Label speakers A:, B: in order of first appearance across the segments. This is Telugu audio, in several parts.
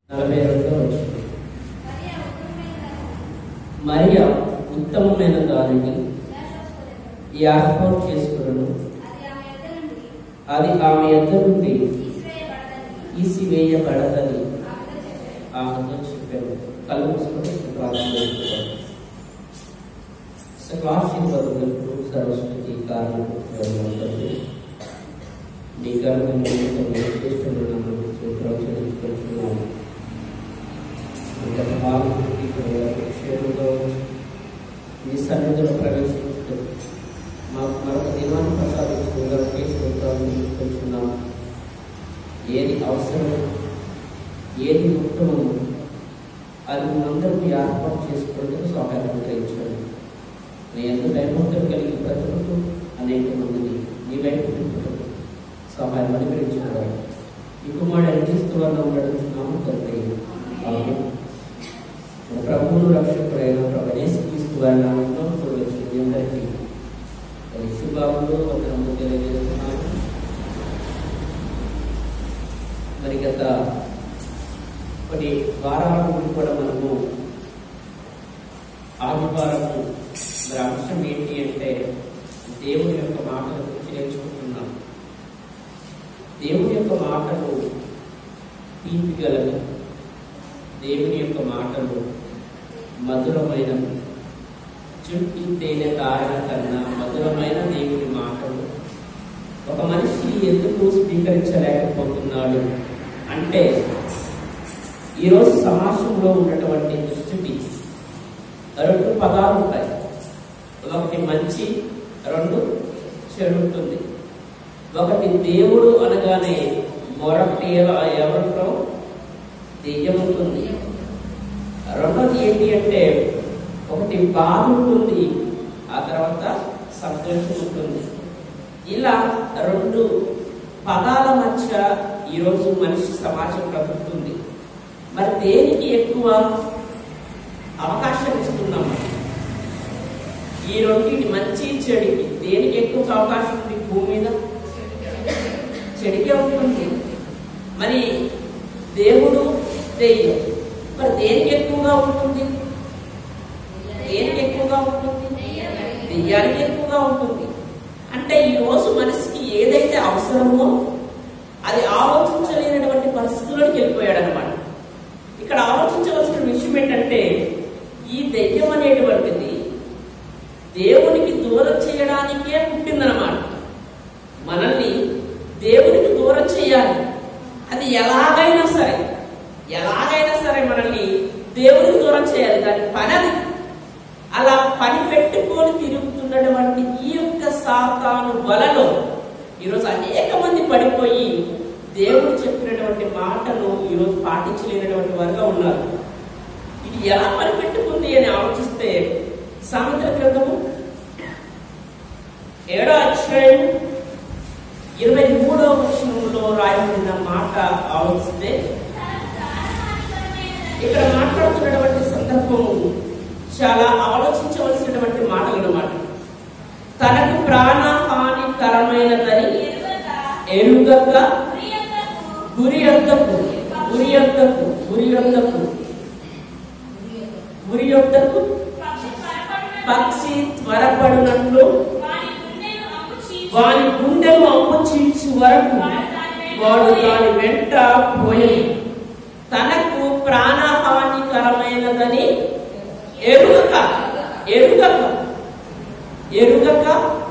A: నలభై రెండో వచ్చింది మరియా ఉత్తమమైన దానిని ఏర్పాటు చేసుకున్నాను అది ఆమె యొద్ద నుండి తీసివేయబడదని ఆమెతో చెప్పాను కళ్ళు మూసుకొని ప్రార్థన చేసుకోవాలి సకాశీర్వదలకు సరస్వతి కారణం నీ గర్భం చేస్తున్నాను చెల్లించుకుంటున్నాను గత భాగంలోకి క్షేమంగా మీ సన్నిధిలో ప్రవేశించు మాకు మరొక దినాన్ని ప్రసాదించుకోగలకే స్తోత్రాలు ఏది అవసరం ఏది ఉత్తమము అది మనందరం ఏర్పాటు చేసుకోవడానికి సహాయం అనుగ్రహించండి నీ ఎంత భయభక్తులు కలిగి ప్రజలకు అనేక మందిని నీ వైపు తిప్పుటకు సహాయం అనుగ్రహించగలరు ఈ కుమారుడు అనిపిస్తూ వల్ల ఉండడుచున్నాము తండ్రి ఆమేన్. మన ప్రభువును రక్షకుడైన ప్రభు యేసుక్రీస్తు వారి నామంలో చూడవచ్చు మీ అందరికీ మరి శుభాములు వందనములు తెలియజేస్తున్నాను మరి గత కొన్ని వారాల నుండి కూడా మనము ఆదివారము మరి అంశం ఏంటి అంటే దేవుని యొక్క మాటల గురించి నేర్చుకుంటున్నాం దేవుని యొక్క మాటలు తీపిగలవి దేవుని యొక్క మాటలు మధురమైన చుట్టి తేనె కారణ కన్నా మధురమైన దేవుని మాటలు ఒక మనిషి ఎందుకు స్వీకరించలేకపోతున్నాడు అంటే ఈరోజు సమాజంలో ఉన్నటువంటి దుస్థితి రెండు పదాలు ఉంటాయి ఒకటి మంచి రెండు చెడు ఉంటుంది ఒకటి దేవుడు అనగానే మరొకటి ఎవ- ఎవరిలో దెయ్యం ఉంటుంది రెండోది ఏంటి అంటే ఒకటి బాధ ఉంటుంది ఆ తర్వాత సంతోషం ఉంటుంది ఇలా రెండు పదాల మధ్య ఈరోజు మనిషి సమాజం బ్రతుకుతుంది మరి దేనికి ఎక్కువ అవకాశం ఇస్తున్నాం ఈ రెండింటి మంచి చెడుకి దేనికి ఎక్కువ అవకాశం ఉంది భూమి మీద చెడికే ఉంటుంది మరి దేవుడు దెయ్యం మరి దేనికి ఎక్కువగా ఉంటుంది దేనికి ఎక్కువగా ఉంటుంది దెయ్యానికి ఎక్కువగా ఉంటుంది అంటే ఈ రోజు మనిషికి ఏదైతే అవసరమో అది ఆలోచించలేనటువంటి పరిస్థితుల్లోకి వెళ్ళిపోయాడు అనమాట ఇక్కడ ఆలోచించవలసిన విషయం ఏంటంటే ఈ దెయ్యం అనేటువంటిది దేవునికి దూరం చేయడానికే పుట్టిందనమాట మనల్ని దేవునికి దూరం చేయాలి అది ఎలాగైనా సరే ఎలాగైనా సరే మనల్ని దేవునికి దూరం చేయాలి దాని పని అది అలా పని పెట్టుకొని తిరుగుతున్నటువంటి ఈ యొక్క సాతాను వలలో ఈరోజు అనేక మంది పడిపోయి దేవుడు చెప్పినటువంటి మాటను ఈరోజు పాటించలేనటువంటి వారుగా ఉన్నారు ఇది ఎలా పని పెట్టుకుంది అని ఆలోచిస్తే సామెతల గ్రంథము ఏడో అధ్యాయం ఇరవై మూడో వచనంలో రాయబడిన మాట ఆలోచిస్తే ఇక్కడ మాట్లాడుతున్నటువంటి సందర్భము చాలా ఆలోచించవలసినటువంటి మాటలు అన్నమాట తనకు ప్రాణ హానికరమైనదని ఎరుగక గురి యొద్దకు గురి యొద్దకు గురి యొద్దకు గురి యొద్దకు పక్షి త్వరపడినట్లు వాని గుండెను అమ్ము చీల్చి వరకు వాడు దాని వెంట పోయి తనకు ప్రాణహానికరమైనదని ఎరుగక ఎరుగక ఎరుగక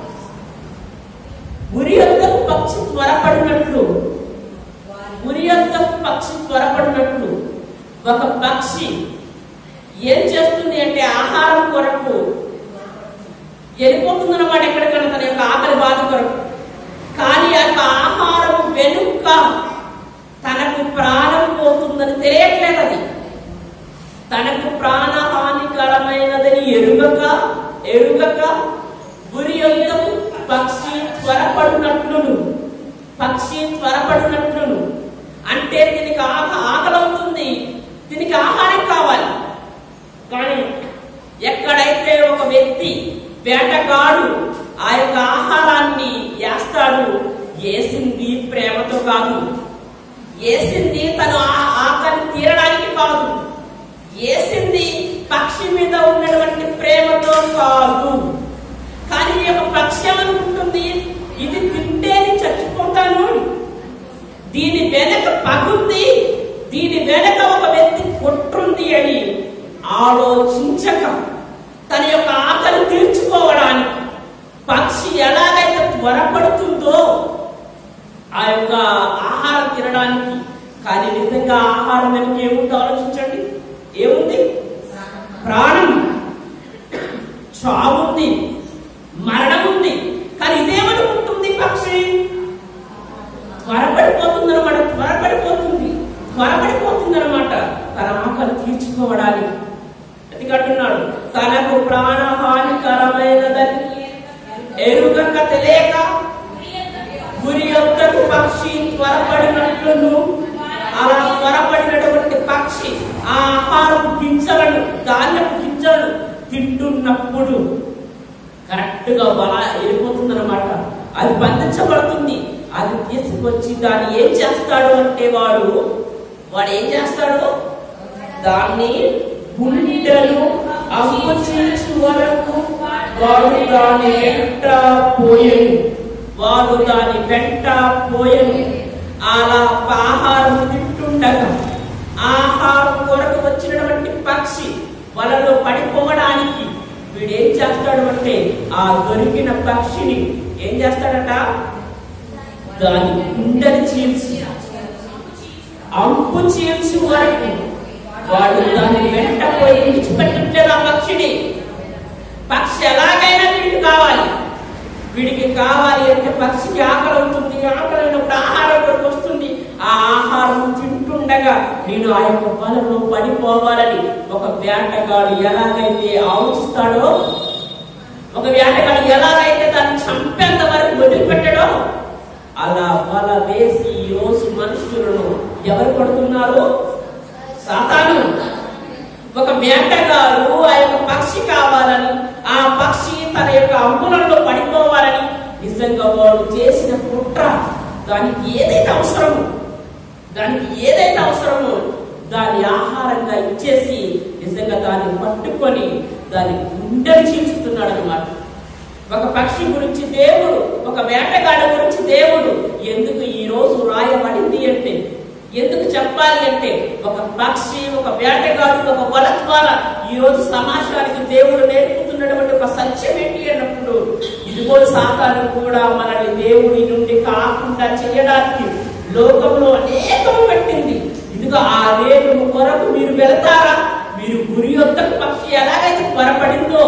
A: ఉరి యొద్దకు పక్షి త్వరపడినట్లు ఉరి యొద్దకు పక్షి త్వరపడినట్లు ఒక పక్షి ఏం చేస్తుంది అంటే ఆహారం కొరకు వెళ్ళిపోతుంది అన్నమాట ఎక్కడికైనా తన యొక్క ఆకలి బాధ కొరకు కానీ ఆ యొక్క ఆహారం వెనుక తనకు ప్రాణం పోతుందని తెలియట్లేదు అది తనకు ప్రాణ హానికరమైనదని ఎరుగక ఎరుగక గురి యొద్దకు పక్షి త్వరపడినట్లును పక్షి త్వరపడినట్లును అంటే దీనికి ఆహ ఆకలవుతుంది దీనికి ఆహారం కావాలి కానీ ఎక్కడైతే ఒక వ్యక్తి వేటగాడు ఆ యొక్క ఆహారాన్ని వేస్తాడు వేసింది ప్రేమతో కాదు వేసింది తను ఆ ఆకలి తీరడానికి చాలు కానీ ఈ యొక్క పక్షి ఏమనుకుంటుంది ఇది తింటేనే చచ్చిపోతాను దీని వెనక పగుంది దీని వెనక ఒక వ్యక్తి కొట్టుంది అని ఆలోచించక తన యొక్క ఆకలి తీర్చుకోవడానికి పక్షి ఎలాగైతే త్వరపడుతుందో ఆ యొక్క ఆహారం తినడానికి కానీ నిజంగా ఆహారం వెనుక ఏముంది ఆలోచించండి ఏముంది ప్రాణం చావుంది మరణం ఉంది కానీ ఇదేమనుకుంటుంది పక్షి త్వరపడిపోతుంది అనమాట త్వరపడిపోతుంది త్వరపడిపోతుంది అనమాట తన ఆకలి తీర్చుకోవడానికి ఎందుకంటున్నాడు తనకు ప్రాణహానికరమైనదని ఎరుగక తెలియక గురి యొక్కకు పక్షి త్వరపడినట్లును అలా త్వరపడినటువంటి పక్షి ఆ ఆహారం గింజలను ధాన్యపు గింజలను తింటున్నప్పుడు కరెక్ట్ గా వల వెళ్ళిపోతుంది అనమాట అది బంధించబడుతుంది అది తీసుకొచ్చి దాన్ని ఏం చేస్తాడు అంటే వాడు వాడు ఏం చేస్తాడు దాన్ని గుండెలు అంకుచించు వరకు వాడు దాని వెంట పోయను వాడు దాని వెంట పోయను అలా ఆహారం తింటుండగా ఆహారం కొరకు వచ్చినటువంటి పక్షి వలలో పడిపోవడానికి వీడు ఏం చేస్తాడు అంటే ఆ దొరికిన పక్షిని ఏం చేస్తాడట దాని గుండెని చీల్చి అంపు చీల్చి వరకు వాడు దాన్ని వెంట పోయి విడిచిపెట్టట్లేదు ఆ పక్షిని పక్షి ఎలాగైనా వీడికి కావాలి వీడికి కావాలి అంటే పక్షికి ఆకలి అవుతుంది ఆకలి అయినప్పుడు ఆహారం కొరకు వస్తుంది ఆ ఆహారం తింటుండగా నేను ఆ యొక్క బలంలో పడిపోవాలని ఒక వేటగాడు ఎలాగైతే ఆలోచిస్తాడో ఒక వేటగాడు ఎలాగైతే దాన్ని చంపేంత వరకు వదిలిపెట్టడో అలా వల వేసి ఈ రోజు మనుషులను ఎవరు పడుతున్నారు సాతాను ఒక వేటగాడు ఆ యొక్క పక్షి కావాలని ఆ పక్షి తన యొక్క అంబులలో పడిపోవాలని నిజంగా వాడు చేసిన కుట్ర దానికి ఏదైతే అవసరమో దానికి ఏదైతే అవసరమో దాన్ని ఆహారంగా ఇచ్చేసి నిజంగా దాన్ని పట్టుకొని దాని గుండెలు చీల్చుతున్నాడు అనమాట ఒక పక్షి గురించి దేవుడు ఒక వేటగాడ గురించి దేవుడు ఎందుకు ఈ రోజు రాయబడింది అంటే ఎందుకు చెప్పాలి అంటే ఒక పక్షి ఒక వేటగాడు ఒక వల ద్వారా ఈ రోజు సమాజానికి దేవుడు నేర్పుతున్నటువంటి ఒక సత్యం ఏంటి అన్నప్పుడు ఇదిగో సాతాను కూడా మనల్ని దేవుడి నుండి కాకుండా చేయడానికి లోకంలో అనేకము పెట్టింది ఇదిగో ఆ రేపు కొరకు మీరు వెళతారా మీరు గురి యొద్దకు పక్షి ఎలాగైతే త్వరపడిందో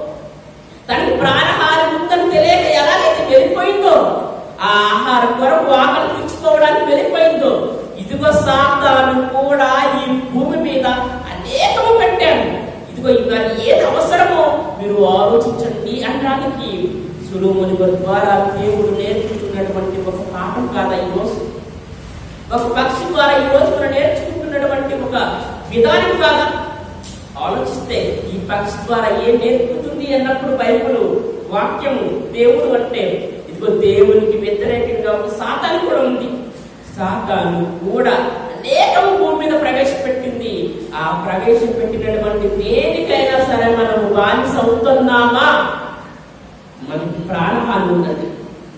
A: తనకి ప్రాణహారం ఉందని తెలియక ఎలాగైతే వెళ్ళిపోయిందో ఆ ఆహారం కొరకు ఆకలి తీర్చుకోవడానికి వెళ్ళిపోయిందో ఇదిగో సాతాను కూడా ఈ భూమి మీద అనేకము పెట్టాను ఇదిగో మరి ఏది అవసరమో మీరు ఆలోచించండి అనడానికి సులుముని ద్వారా దేవుడు నేర్పుతున్నటువంటి ఒక పాఠం కాదా ఈ రోజు ఒక పక్షి ద్వారా ఈ రోజు మనం నేర్చుకుంటున్నటువంటి ఒక విధానం కాదా ఆలోచిస్తే ఈ పక్షి ద్వారా ఏం నేర్పుతుంది అన్నప్పుడు బైబుల్ వాక్యము దేవుడు అంటే ఇదిగో దేవునికి వ్యతిరేకంగా ఒక సాతాను కూడా ఉంది సాతాను కూడా అనేకము భూమి మీద ప్రవేశపెట్టింది ఆ ప్రవేశపెట్టినటువంటి దేనికైనా సరే మనము బానిస అవుతున్నామా మనకి ప్రాణహాని ఉన్నది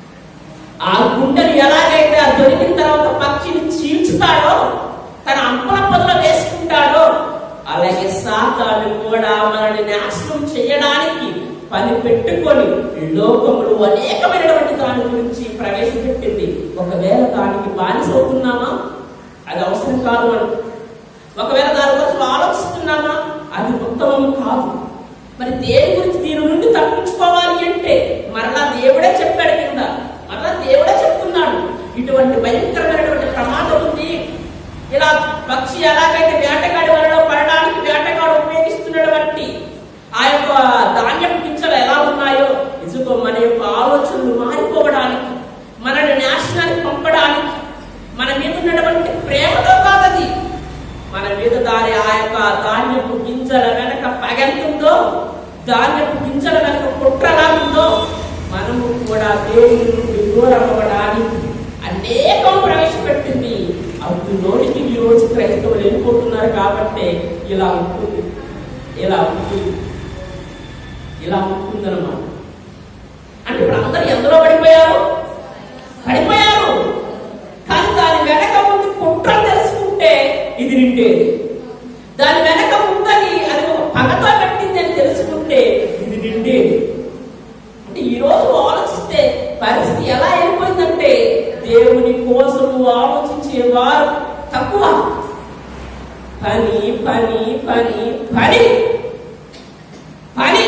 A: ఆ గుండెలు ఎలాగైతే ఆ దొరికిన తర్వాత పక్షిని చీల్చుతాడో తన అంపల పొదలో వేసుకుంటాడో అలాగే సాతాను కూడా మనల్ని నాశనం చేయడానికి పని పెట్టుకొని లోకములు అనేకమైనటువంటి దాని గురించి ప్రవేశపెట్టింది ఒకవేళ దానికి బానిస అవుతున్నామా అది అవసరం కాదు మనకు ఒకవేళ దాని గురించి ఆలోచిస్తున్నామా అది ఉత్తమం కాదు మరి దేని గురించి దీని నుండి తప్పించుకోవాలి అంటే మరలా దేవుడే చెప్పాడు కింద మరలా దేవుడే చెప్తున్నాడు ఇటువంటి భయంకరమైనటువంటి ప్రమాదం ఉంది ఇలా పక్షి ఎలాగైతే వేటగాడి వలలో పడడానికి వేటగాడు ఉపయోగిస్తున్నటువంటి ఆ యొక్క ధాన్యం గింజలు ఎలా ఉన్నాయో ఇసుకో మన యొక్క ఆలోచనలు మారిపోవడానికి మనల్ని నాశనానికి పంపడానికి మన మీద ఉన్నటువంటి ప్రేమతో కాదది మన మీద దాని ఆ యొక్క ధాన్యపు గింజల వెనక పగెంతుందో ధాన్యపు గింజల వెనక కుట్రలా ఉందో మనము కూడా దేవుని నుండి దూరం అవ్వడానికి అనేకం ప్రవేశపెట్టింది అందులోనికి ఈ రోజు క్రైస్తవులు వెళ్ళిపోతున్నారు కాబట్టి ఇలా ఉంటుంది ఇలా ఉంటుంది ఇలా ఉంటుందన్నమాట అంటే ఇప్పుడు అందరూ ఎందులో పడిపోయారు పడిపోయారు కానీ దాని వెనక ముందు కుట్ర తెలుసుకుంటే ఇది నిండేది దాని వెనక ముందని అది ఒక పగతో కట్టింది అని తెలుసుకుంటే ఇది నిండేది అంటే ఈ రోజు ఆలోచిస్తే పరిస్థితి ఎలా అయిపోయిందంటే దేవుని కోసము ఆలోచించేవారు తక్కువ పని పని పని పని పని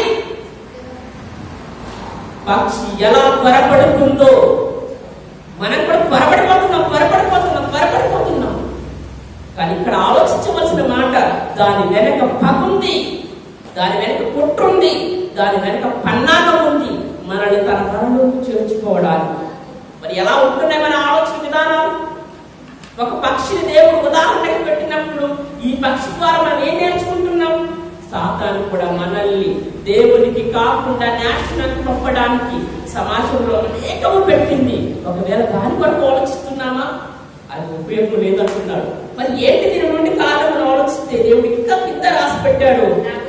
A: పక్షి ఎలా త్వరపడుతుందో మనం కూడా త్వరపడిపోతున్నాం త్వరపడిపోతున్నాం త్వరపడిపోతున్నాం కానీ ఇక్కడ ఆలోచించవలసిన మాట దాని వెనక పగుంది దాని వెనక కుట్రుంది దాని వెనక పన్నాగం ఉంది మనల్ని తన వరలోకి చేర్చుకోవడానికి మరి ఎలా ఉంటున్నాయి మన ఆలోచన విధానాలు ఒక పక్షిని దేవుడు ఉదాహరణకి పెట్టినప్పుడు ఈ పక్షి ద్వారా మనం ఏం నేర్చుకుంటున్నాం సాతాను కూడా మనల్ని దేవునికి కాకుండా నాశనానికి పంపడానికి సమాజంలో అనేకము పెట్టింది ఒకవేళ దాని కొరకు ఆలోచిస్తున్నామా అది ఉపయోగం లేదంటున్నాడు మరి ఏంటి దీని నుండి కారణం ఆలోచిస్తే దేవుడు ఇంకా కింద రాసి పెట్టాడు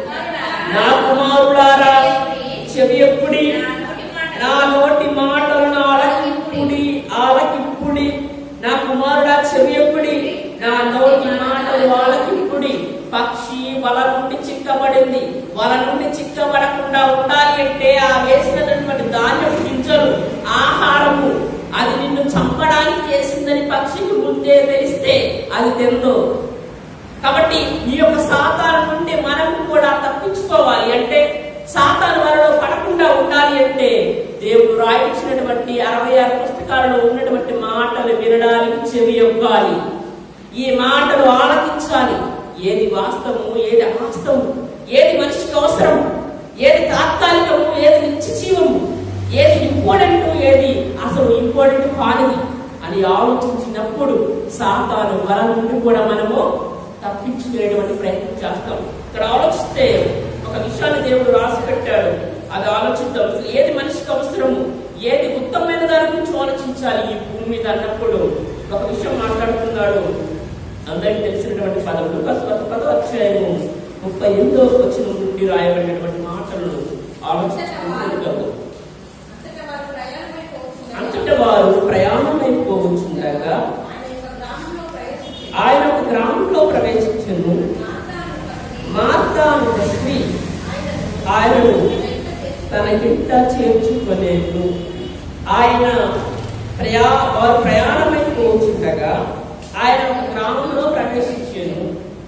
A: నా కుమారులారా చెవి ఎప్పుడి నా నోటి మాటలను ఆలకిప్పుడి ఆలకిప్పుడి నా కుమారుడా చెవి ఎప్పుడి నా నోటి మాటలు ఆలకిప్పుడి పక్షి వల నుండి చిక్కబడింది వల నుండి చిక్కబడకుండా ఉండాలి అంటే ఆ వేసినటువంటి ధాన్యం గింజలు ఆహారము అది నిన్ను చంపడానికి చేసిందని పక్షికి ముందే తెలిస్తే అది తిందో కాబట్టి ఈ యొక్క సాతాను నుండి మనం కూడా తప్పించుకోవాలి అంటే సాతాను వలలో పడకుండా ఉండాలి అంటే దేవుడు రాయించినటువంటి అరవై ఆరు పుస్తకాలలో ఉన్నటువంటి మాటలు వినడానికి చెవి ఇవ్వాలి ఈ మాటలు ఆలకించాలి ఏది వాస్తవము ఏది అవాస్తవము ఏది మనిషికి అవసరం ఏది తాత్కాలికము ఏది నిత్య జీవము ఏది ఇంపార్టెంట్ ఏది అసలు ఇంపార్టెంట్ కానిది అని ఆలోచించినప్పుడు సాతాను వల నుండి కూడా మనము తప్పించుకునేటువంటి ప్రయత్నం చేస్తాం ఇక్కడ ఆలోచిస్తే ఒక విషయాన్ని దేవుడు రాసి పెట్టాడు అది ఆలోచిద్దాం అసలు ఏది మనిషికి అవసరము ఏది ఉత్తమమైన దాని గురించి ఆలోచించాలి ఈ భూమి మీద అన్నప్పుడు ఒక విషయం మాట్లాడుతున్నాడు అందరికీ తెలిసినటువంటి పదవులు పదో పదో అధ్యాయము ముప్పై ఎనిమిదో వచ్చిన నుండి రాయబడినటువంటి మాటలను ఆలోచించుకుంటున్నాడు అంతటా వారు ప్రయాణమైపోవచ్చుండగా ఆయన ఒక గ్రామంలో ప్రవేశించను మార్తా అనే ఒక స్త్రీ ఆయనను తన ఇంట చేర్చుకోలేదు ఆయన ప్రయా వారు ప్రయాణమైపోవచ్చుండగా ఆయన ఒక గ్రామంలో ప్రవేశించాను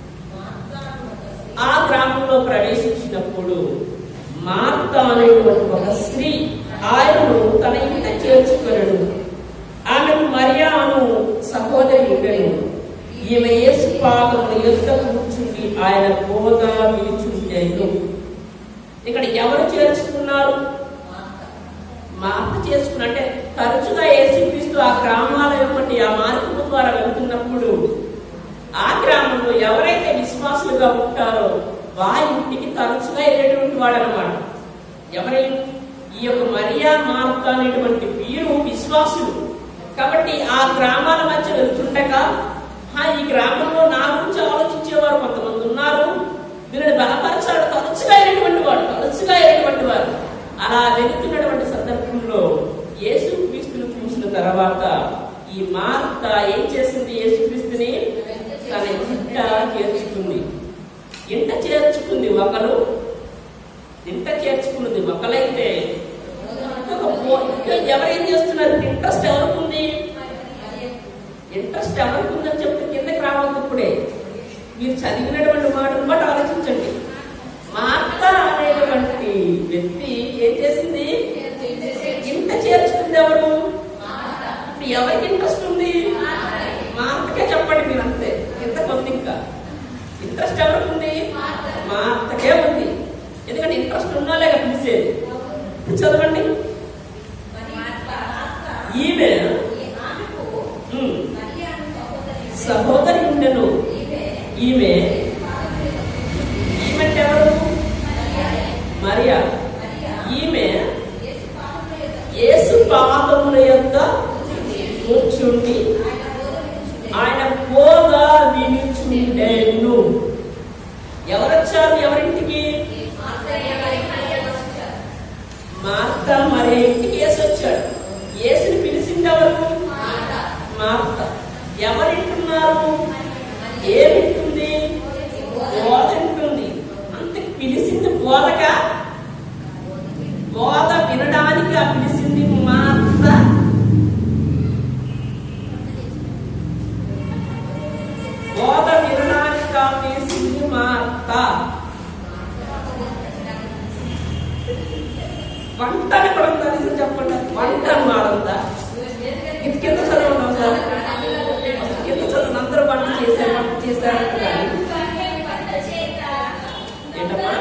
A: ఆ గ్రామంలో ప్రవేశించినప్పుడు మార్త అనేటువంటి ఒక స్త్రీ ఆయనను తన ఇంట చేర్చుకొనడు ఆమెకు మరియాను సహోదరి ఉండెను ఈమె యేసు పాదముల యొద్ద కూర్చుండి ఆయన బోధ విలుచుంటేను ఇక్కడ ఎవరు చేర్చుకున్నారు మార్పు చేసుకున్న అంటే తరచుగా యేసుక్రీస్తు ఆ గ్రామాల వెంబడి ఆ మార్పు ద్వారా వెళ్తున్నప్పుడు ఆ గ్రామంలో ఎవరైతే విశ్వాసులుగా ఉంటారో వారి ఇంటికి తరచుగా వెళ్ళేటువంటి వాడు అనమాట ఎవరై ఈ యొక్క మరియా మార్త అనేటువంటి వీరు విశ్వాసులు కాబట్టి ఆ గ్రామాల మధ్య వెళ్తుండగా "హా, ఈ గ్రామంలో నా గురించి ఆలోచించేవారు కొంతమంది ఉన్నారు వీళ్ళని బలపరచాడు తరచుగా అయినటువంటి వాడు తరచుగా అయినటువంటి వారు అలా వెళుతున్నటువంటి సందర్భంలో యేసు క్రీస్తును చూసిన తర్వాత ఈ మార్త ఏం చేసింది యేసుక్రీస్తుని తన ఇంట చేర్చుకుంది ఇంట చేర్చుకుంది ఒకరు ఇంట చేర్చుకున్నది ఒకలైతే ఇంకొక పో- ఇంకా ఎవరేం చేస్తున్నారు ఇంట్రెస్ట్ ఎవరికి ఉంది ఇంట్రెస్ట్ ఎవరికి ఉందని చెప్తే కిందకి రావద్దు ఇప్పుడే మీరు చదివినటువంటి మాటను బట్టి ఆలోచించండి మార్త అనేటువంటి వ్యక్తి ఏం చేసింది ఇంట చేర్చుకుంది ఎవరు ఇప్పుడు ఎవరికి ఇంట్రెస్ట్ ఉంది మార్తకే చెప్పండి మీరు అంతే ఇంత కొంత ఇంకా ఇంట్రెస్ట్ ఎవరికి ఉంది మార్తకే ఉంది ఎందుకంటే ఇంట్రెస్ట్ ఉన్నోలే కదా పిలిచేది ఇప్పుడు చదవండి ఈమె ఉమ్, సహోదరి ఉండెను ఈమె ఈమె అంటే ఎవరు మరియా ఈమె యేసు పాదముల యొక్క కూర్చుండి ఆయన బోధ వినిచుండెను ఎవరొచ్చారు ఎవరింటికి మరి ఇంటికి వేసి వచ్చాడు యేసుని పిలిచింది ఎవరు మార్త ఎవరు వింటున్నారు ఏమి వింటుంది బోధ వింటుంది అంతే పిలిచింది బోధక బోధ వినడానికి ఆ పిలిచింది మార్త బోధ వినడానికి ఆ పిలిచింది మార్త వంటని కూడా ఉందా నిజం చెప్పండి వంట మాడంతా ఇది కింద చదవండి సార్ కింద చదవండి అందరూ వంట చేశారు వంట చేశారు అంటున్నారు. ఏంటమ్మా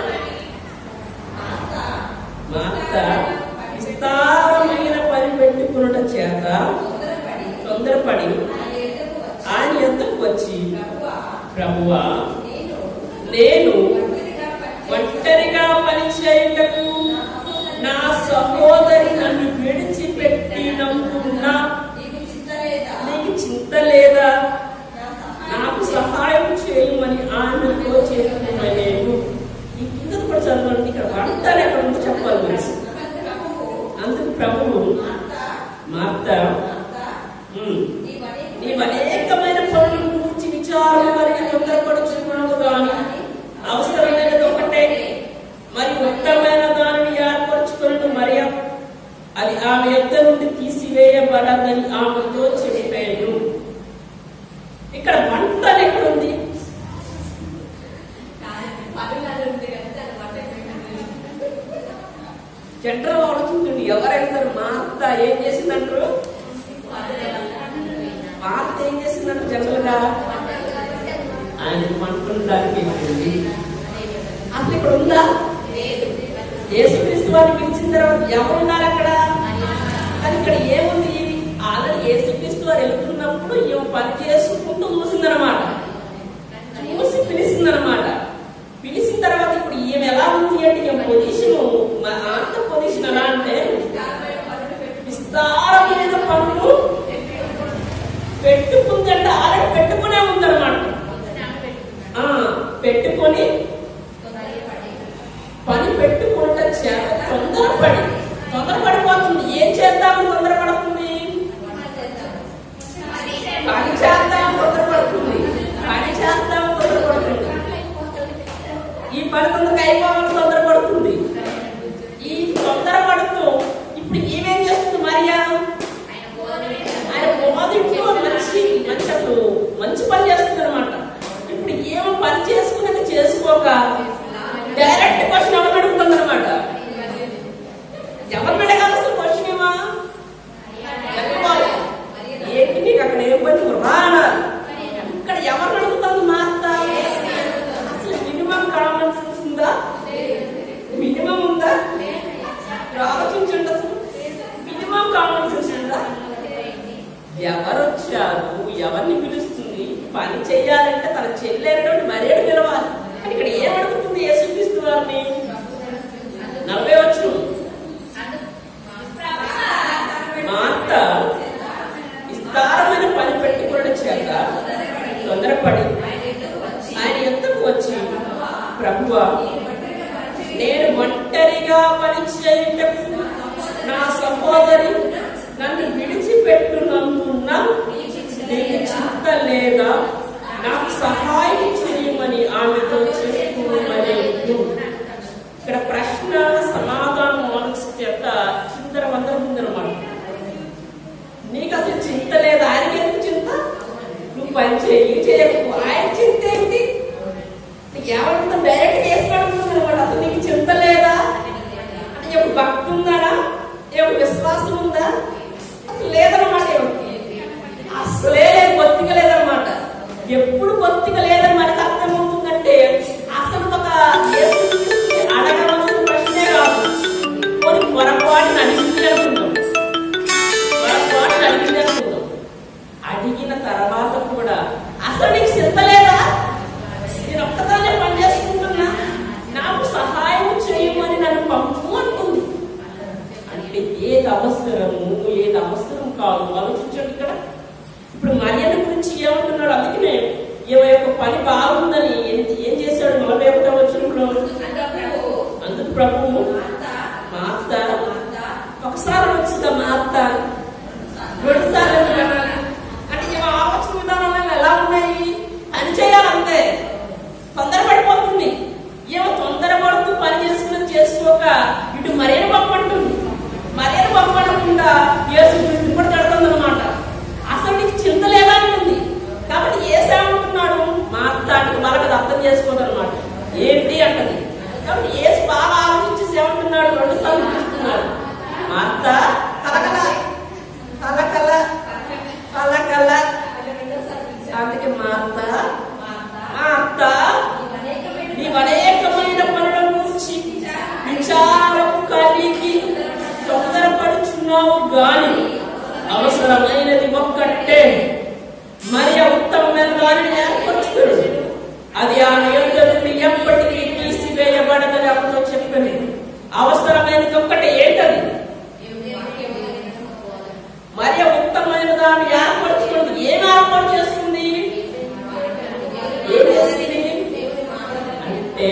A: మార్త విస్తారమైన పని పెట్టుకున్నట చేత తొందరపడి ఆయన ఎంతకు వచ్చి ప్రభువా నేను ఒంటరిగా పని చేయుటకు నా సహోదరి నన్ను విడిచిపెట్టినందున నీకు చింత లేదా నాకు సహాయం చేయమని ఆమెతో చెప్పలేదు ఈ కింద కూడా చదవండి ఇక్కడ వంటలు ఎక్కడ ఉందో చెప్పాలి మరి అందుకు ప్రభువు మార్త ఉమ్, నీవు అనేకమైన పనుల గురించి విచారం మరియు తొందరపడుచున్నావు కానీ అవసరమైనది ఒకటే మరి ఉత్తమైన దానిని ఏర్పరచుకున్నట్టు మరి అది ఆమె యొద్ద నుండి తీసివేయబడదని ఆమెతో చెప్పాను ఇక్కడ వంట ఎక్కడ ఉంది జనరల్ ఆలోచించండి ఎవరెళ్తారు మా అత్త ఏం చేసిందంటారు మా అత్త ఏం చేసిందంటారు జనరల్ గా ఆయన పంటుండడానికి వెళ్ళింది అసలు ఇక్కడ ఉందా యేసుక్రీస్తు వారిని పిలిచిన తర్వాత ఎవరు ఉన్నారు అక్కడ కానీ ఇక్కడ ఏముంది ఆల్రెడీ యేసుక్రీస్తు వారు వెళ్తున్నప్పుడు ఈమె పని చేసుకుంటూ చూసిందనమాట చూసి పిలిచిందనమాట పిలిచిన తర్వాత ఇప్పుడు ఈమె ఎలా ఉంది అంటే ఈమె పొజిషన్ మా అంత పొజిషన్ ఎలా అంటే విస్తారమైన పనులు పెట్టుకుందంటే ఆల్రెడీ పెట్టుకునే ఉందన్నమాట ఆ, పెట్టుకొని పని పెట్టుకుంట చేత తొందరపడి తొందరపడిపోతుంది ఏం చేద్దామని తొందరపడుతుంది పని చేద్దాం తొందరపడుతుంది పని చేద్దాం తొందరపడుతుంది ఈ పని తొందరగా అయిపోవాలని తొందరపడుతుంది ఈ తొందరపడుతూ ఇప్పుడు ఏమేం చేస్తుంది మరియా ఆయన బోధింటూ మంచి మంచి అసలు మంచి పని చేస్తుంది అనమాట ఇప్పుడు ఏమో పని చేసుకునేది చేసుకోక డైరెక్ట్ క్వశ్చన్ ఎవరు అడుగుతుంది అనమాట ఎవరు అడగాలి అసలు క్వశ్చన్ ఏమా ఏంటి నీకు అక్కడ ఏం పని రా అన్నారు. ఇక్కడ ఎవరు అడుగుతుంది మా అత్త అసలు మినిమం కామన్ సెన్స్ ఉందా మినిమం ఉందా మీరు ఆలోచించండి అసలు మినిమం కామన్ సెన్స్ ఉందా ఎవరు వచ్చారు ఎవరిని పిలుస్తుంది పని చేయాలంటే తన చెల్లెనటువంటి మరేడు పిలవాలి కానీ ఇక్కడ ఏమడుగుతుంది యేసుక్రీస్తు వారిని నలభై వచ్చు మాత విస్తారమైన పని పెట్టుకున్న చేత తొందరపడి ఆయన ఎంతకు వచ్చి ప్రభువా నేను ఒంటరిగా పని చేయుటకు నా సహోదరి నన్ను విడిచిపెట్టునందున నీకు చింత లేదా నాకు సహాయం చేయమని ఆమెతో చెప్పుకోమలేదు ఇక్కడ ప్రశ్న సమాధానం ఆలోచిస్తే అంత చిందర వందర ఉందన్నమాట నీకు అసలు చింత లేదు ఆయనకి ఎందుకు చింత నువ్వు పని చేయి చేయకు ఆయన చింత ఏంటి నీకు ఏమంటుందో డైరెక్ట్ చేసుకోవడం అనమాట అసలు నీకు చింత లేదా అంటే ఎప్పుడు భక్తి ఉందా ఎప్పుడు విశ్వాసం ఉందా అసలు లేదన్నమాట ఎవరికి అసలే లేదు బొత్తిక లేదన్నమాట ఎప్పుడు బొత్తిక లేదని మనకు అర్థమవుతుందంటే అసలు ఒక యేసుక్రీస్తుని అడగవలసిన ప్రశ్నే కాదు కొన్ని పొరపాటుని అడిగింది అనుకుందాం పొరపాటుని అడిగింది అనుకుందాం అడిగిన తర్వాత కూడా అసలు నీకు చింత లేదా నేను ఒక్కదాన్నే పని చేసుకుంటున్నా నాకు సహాయం చేయమని నన్ను పంపు అంటుంది అంటే ఏది అవసరము ఏది అవసరం కాదు ఆలోచించండి ఇక్కడ ఇప్పుడు మరియన్న గురించి ఏమంటున్నాడు అందుకనే ఈమె యొక్క పని బాగుందని ఏం- ఏం చేశాడు నలభై ఒకటో వచ్చినప్పుడు అందుకు ప్రభువు మాత చేసుకోదు అనమాట ఏంటి అంటది కాబట్టి ఏసు బాగా ఆలోచించి ఏమంటున్నాడు రెండు సార్లు చూస్తున్నాడు మా అత్త కలకల కలకల కలకల అందుకే మా అత్త మా అత్త నీవు అనేకమైన పనుల గురించి విచారం కలిగి తొందరపడుచున్నావు గాని అవసరమైనది ఒక్కటే మరి ఆ ఉత్తమమైన దానిని ఏర్పరచుకుడు అది ఆమె యొక్క నుండి ఎప్పటికీ తీసివేయబడదని అప్పుడు చెప్పాను అవసరమైనది ఒక్కటే ఏంటది మరి ఆ ఉత్తమమైన దాన్ని ఏర్పరచుకుంది ఏం ఏర్పాటు చేస్తుంది ఏం చేస్తుంది అంటే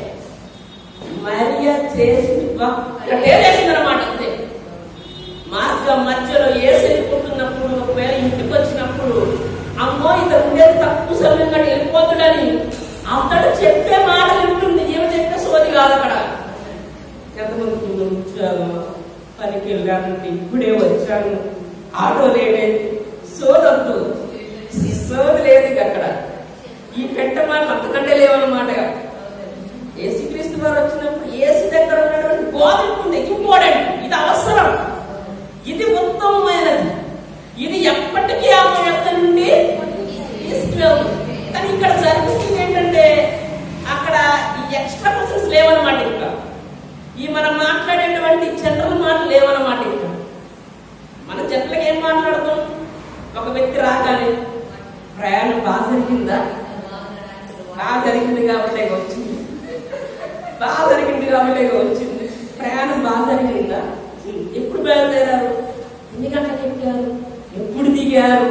A: మరియ చేసి ఒక్కటే చేసిందనమాట అంతే మార్గం మధ్యలో ఏసెళ్ళిపోతున్నప్పుడు ఒకవేళ ఇంటికి వచ్చినప్పుడు అమ్మో ఇతను ఉండేది తక్కువ సమయం కంటే వెళ్ళిపోతాడని అతడు చెప్పే మాట వింటుంది ఏమి చెప్పే సోది కాదు అక్కడ ఎంతమంది ముందు వచ్చాను పనికి వెళ్ళాను ఇప్పుడే వచ్చాను ఆటో లేడేది సోదొద్దు సోది లేదు ఇక అక్కడ ఈ పెట్ట మాట అంతకంటే లేవన్నమాట యేసుక్రీస్తు వారు వచ్చినప్పుడు యేసు దగ్గర ఉన్నటువంటి బోధింపు ఇంపార్టెంట్ ఇది అవసరం ఇది ఉత్తమమైనది ఇది ఎప్పటికీ ఆమె యొక్క నుండి తీసుకురావు కానీ ఇక్కడ జరుగుతుంది ఏంటంటే అక్కడ ఈ ఎక్స్ట్రా క్వశ్చన్స్ లేవన్నమాట ఇంకా ఈ మనం మాట్లాడేటువంటి జనరల్ మాటలు లేవన్నమాట ఇంకా మన జట్లకి ఏం మాట్లాడతాం ఒక వ్యక్తి రాగానే ప్రయాణం బాగా జరిగిందా బాగా జరిగింది కాబట్టి ఇక వచ్చింది బాగా జరిగింది కాబట్టి ఇక వచ్చింది ప్రయాణం బాగా జరిగిందా ఉం. ఎప్పుడు బయలుదేరారు ఎన్ని గంటలకు ఎక్కారు ఎప్పుడు దిగారు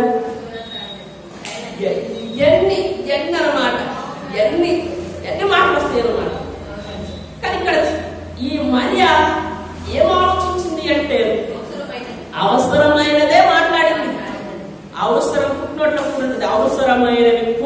A: ఎ- ఎన్ని ఎన్ని అన్నమాట ఎన్ని ఎన్ని మాటలు వస్తాయి అన్నమాట కానీ ఇక్కడ ఈ మరియ ఏం ఆలోచించింది అంటే అవసరమైనదే మాట్లాడింది అవసరం పుట్టినట్లు ఉంటుంది అవసరమైనవి